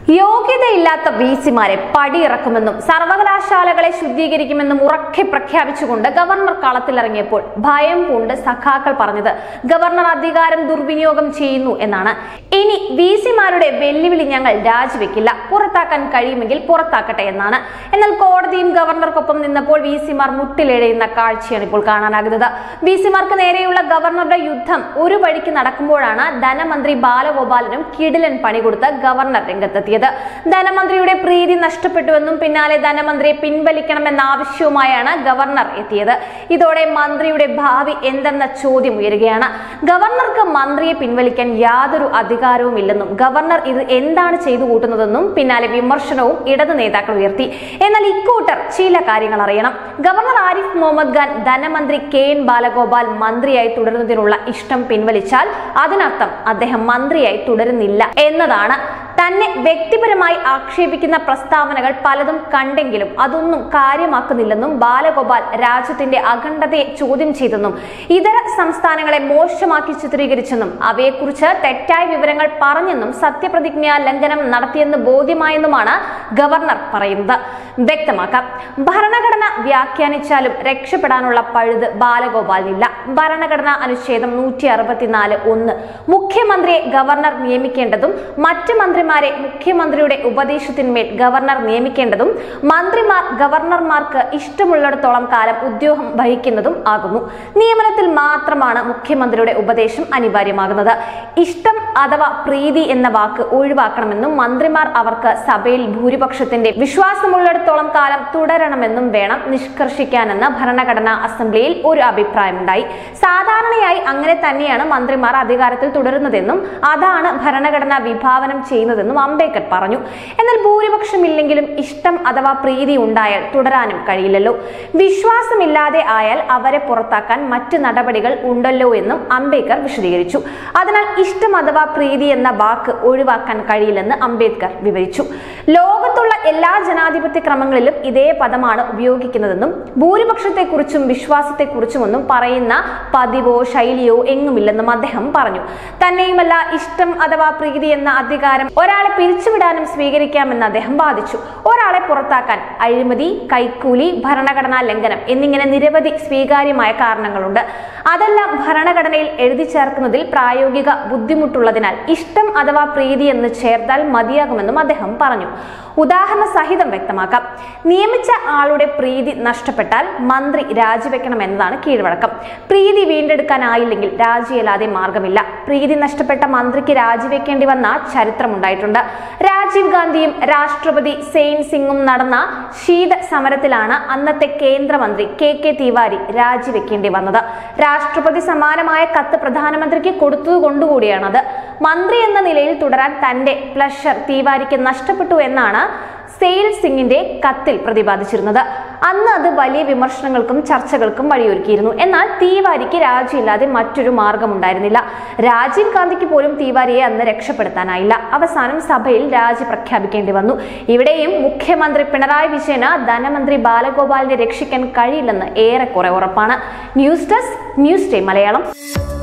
യോഗ്യതയില്ലാത്ത V സിമാരെ പടിയിറക്കുമെന്നും സർവകലാശാലകളെ ശുദ്ധീകരിക്കുമെന്നും ഉറക്കെ പ്രഖ്യാപിച്ചുകൊണ്ട് governor കളത്തിലിറങ്ങിയപ്പോൾ ഭയം പൂണ്ട് സഖാക്കൾ പറഞ്ഞത് ഗവർണർ അധികാരം ദുർവിനിയോഗം ചെയ്യുന്നു എന്നാണ് ഇനി വി സിമാരുടെ വെല്ലുവിളി ഞങ്ങൾ രാജിവെക്കില്ല പുറത്താക്കാൻ കഴിയുമെങ്കിൽ പുറത്താക്കട്ടെ എന്നാണ് എന്നാൽ കോടതിയും ഗവർണർക്കൊപ്പം നിന്നപ്പോൾ വി സിമാർ മുട്ടിലെഴയുന്ന കാഴ്ചയാണ് ഇപ്പോൾ കാണാനാകുന്നത് വി സിമാർക്ക് നേരെയുള്ള ഗവർണറുടെ യുദ്ധം ഒരു വഴിക്ക് നടക്കുമ്പോഴാണ് ധനമന്ത്രി ബാലഗോപാലനും കിടിലൻ പണി കൊടുത്ത് ഗവർണർ രംഗത്തെത്തിയത് ധനമന്ത്രിയുടെ പ്രീതി നഷ്ടപ്പെട്ടുവെന്നും പിന്നാലെ ധനമന്ത്രിയെ പിൻവലിക്കണമെന്ന ആവശ്യവുമായാണ് ഗവർണർ എത്തിയത് ഇതോടെ മന്ത്രിയുടെ ഭാവി എന്തെന്ന ചോദ്യം ഉയരുകയാണ് ഗവർണർക്ക് മന്ത്രിയെ പിൻവലിക്കാൻ യാതൊരു അധികാരവും ഇല്ലെന്നും ഗവർണർ ഇത് എന്താണ് ചെയ്തു കൂട്ടുന്നതെന്നും പിന്നാലെ വിമർശനവും ഇടതു നേതാക്കൾ ഉയർത്തി എന്നാൽ ഇക്കൂട്ടർ ചില കാര്യങ്ങൾ അറിയണം ഗവർണർ ആരിഫ് മുഹമ്മദ് ഖാൻ ധനമന്ത്രി കെ എൻ ബാലഗോപാൽ മന്ത്രിയായി തുടരുന്നതിനുള്ള ഇഷ്ടം പിൻവലിച്ചാൽ അതിനർത്ഥം അദ്ദേഹം മന്ത്രിയായി തുടരുന്നില്ല എന്നതാണ് തന്നെ വ്യക്തിപരമായി ആക്ഷേപിക്കുന്ന പ്രസ്താവനകൾ പലതും കണ്ടെങ്കിലും അതൊന്നും കാര്യമാക്കുന്നില്ലെന്നും ബാലഗോപാൽ രാജ്യത്തിന്റെ അഖണ്ഡതയെ ചോദ്യം ചെയ്തെന്നും ഇതര സംസ്ഥാനങ്ങളെ മോശമാക്കി ചിത്രീകരിച്ചെന്നും അവയെക്കുറിച്ച് തെറ്റായ വിവരങ്ങൾ പറഞ്ഞെന്നും സത്യപ്രതിജ്ഞാ ലംഘനം നടത്തിയെന്ന് ബോധ്യമായെന്നുമാണ് ഗവർണർ പറയുന്നത് വ്യക്തമാക്കാം ഭരണഘടന വ്യാഖ്യാനിച്ചാലും രക്ഷപ്പെടാനുള്ള പഴുത് ബാലഗോപാലിനില്ല ഭരണഘടനാ അനുച്ഛേദം നൂറ്റി അറുപത്തിനാല് ഒന്ന് മുഖ്യമന്ത്രിയെ ഗവർണർ നിയമിക്കേണ്ടതും മറ്റ് മന്ത്രിമാരെ മുഖ്യമന്ത്രിയുടെ ഉപദേശത്തിന്മേൽ ഗവർണർ നിയമിക്കേണ്ടതും മന്ത്രിമാർ ഗവർണർമാർക്ക് ഇഷ്ടമുള്ളിടത്തോളം കാലം ഉദ്യോഗം വഹിക്കുന്നതും ആകുന്നു നിയമനത്തിൽ മാത്രമാണ് മുഖ്യമന്ത്രിയുടെ ഉപദേശം അനിവാര്യമാകുന്നത് ഇഷ്ടം അഥവാ പ്രീതി എന്ന വാക്ക് ഒഴിവാക്കണമെന്നും മന്ത്രിമാർ അവർക്ക് സഭയിൽ ഭൂരിപക്ഷത്തിന്റെ വിശ്വാസമുള്ളിടത്തോളം കാലം തുടരണമെന്നും വേണം നിഷ്കർഷിക്കാനെന്ന് ഭരണഘടനാ അസംബ്ലിയിൽ ഒരു അഭിപ്രായമുണ്ടായി സാധാരണയായി അങ്ങനെ തന്നെയാണ് മന്ത്രിമാർ അധികാരത്തിൽ തുടരുന്നതെന്നും അതാണ് ഭരണഘടന വിഭാവനം ചെയ്യുന്നതെന്നും അംബേദ്കർ പറഞ്ഞു എന്നാൽ ഭൂരിപക്ഷമില്ലെങ്കിലും ഇഷ്ടം അഥവാ പ്രീതി ഉണ്ടായാൽ തുടരാനും കഴിയില്ലല്ലോ വിശ്വാസമില്ലാതെ ആയാൽ അവരെ പുറത്താക്കാൻ മറ്റ് നടപടികൾ ഉണ്ടല്ലോ എന്നും അംബേദ്കർ വിശദീകരിച്ചു അതിനാൽ ഇഷ്ടം അഥവാ പ്രീതി എന്ന വാക്ക് ഒഴിവാക്കാൻ കഴിയില്ലെന്ന് അംബേദ്കർ വിവരിച്ചു ലോകത്തുള്ള എല്ലാ ജനാധിപത്യ ക്രമങ്ങളിലും ഇതേ പദമാണ് ഉപയോഗിക്കുന്നതെന്നും ഭൂരിപക്ഷത്തെക്കുറിച്ചും വിശ്വാസത്തെക്കുറിച്ചുമൊന്നും പറയുന്ന പതിവോ ശൈലിയോ എങ്ങുമില്ലെന്നും അദ്ദേഹം പറഞ്ഞു തന്നെയുമല്ല ഇഷ്ടം അഥവാ പ്രീതി എന്ന അധികാരം ഒരാളെ പിരിച്ചുവിടാനും സ്വീകരിക്കാമെന്ന് അദ്ദേഹം വാദിച്ചു ഒരാളെ പുറത്താക്കാൻ അഴിമതി കൈക്കൂലി ഭരണഘടനാ ലംഘനം എന്നിങ്ങനെ നിരവധി സ്വീകാര്യമായ കാരണങ്ങളുണ്ട് അതെല്ലാം ഭരണഘടനയിൽ എഴുതി ചേർക്കുന്നതിൽ പ്രായോഗിക ബുദ്ധിമുട്ടുള്ളതിനാൽ ഇഷ്ടം അഥവാ പ്രീതി എന്ന് ചേർത്താൽ മതിയാകുമെന്നും അദ്ദേഹം പറഞ്ഞു ഉദാഹരണ സഹിതം വ്യക്തമാക്കാം നിയമിച്ച ആളുടെ പ്രീതി നഷ്ടപ്പെട്ടാൽ മന്ത്രി രാജിവെക്കണം എന്നതാണ് കീഴ്വഴക്കം പ്രീതി വീണ്ടെടുക്കാനായില്ലെങ്കിൽ രാജിയല്ലാതെ മാർഗമില്ല പ്രീതി നഷ്ടപ്പെട്ട മന്ത്രിക്ക് രാജിവെക്കേണ്ടി വന്ന ചരിത്രമുണ്ടായിട്ടുണ്ട് രാജീവ് ഗാന്ധിയും രാഷ്ട്രപതി സെയിൻ സിംഗും നടന്ന ശീത സമരത്തിലാണ് അന്നത്തെ കേന്ദ്രമന്ത്രി കെ കെ തിവാരി രാജിവെക്കേണ്ടി വന്നത് രാഷ്ട്രപതി സമാനമായ കത്ത് പ്രധാനമന്ത്രിക്ക് കൊടുത്തതുകൊണ്ടുകൂടിയാണത് മന്ത്രി എന്ന നിലയിൽ തുടരാൻ തന്റെ പ്ലഷർ തിവാരിക്ക് നഷ്ടപ്പെട്ടു എന്നാണ് സെയിൽ സിംഗിന്റെ കത്തിൽ പ്രതിപാദിച്ചിരുന്നത് അന്ന് അത് വലിയ വിമർശനങ്ങൾക്കും ചർച്ചകൾക്കും വഴിയൊരുക്കിയിരുന്നു എന്നാൽ തീവാരിക്ക് രാജിയില്ലാതെ മറ്റൊരു മാർഗമുണ്ടായിരുന്നില്ല രാജീവ് ഗാന്ധിക്ക് പോലും തീവാരിയെ അന്ന് രക്ഷപ്പെടുത്താനായില്ല അവസാനം സഭയിൽ രാജി പ്രഖ്യാപിക്കേണ്ടി വന്നു ഇവിടെയും മുഖ്യമന്ത്രി പിണറായി വിജയന് ധനമന്ത്രി ബാലഗോപാലിനെ രക്ഷിക്കാൻ കഴിയില്ലെന്ന് ഏറെക്കുറെ ഉറപ്പാണ് news desk news day Malayalam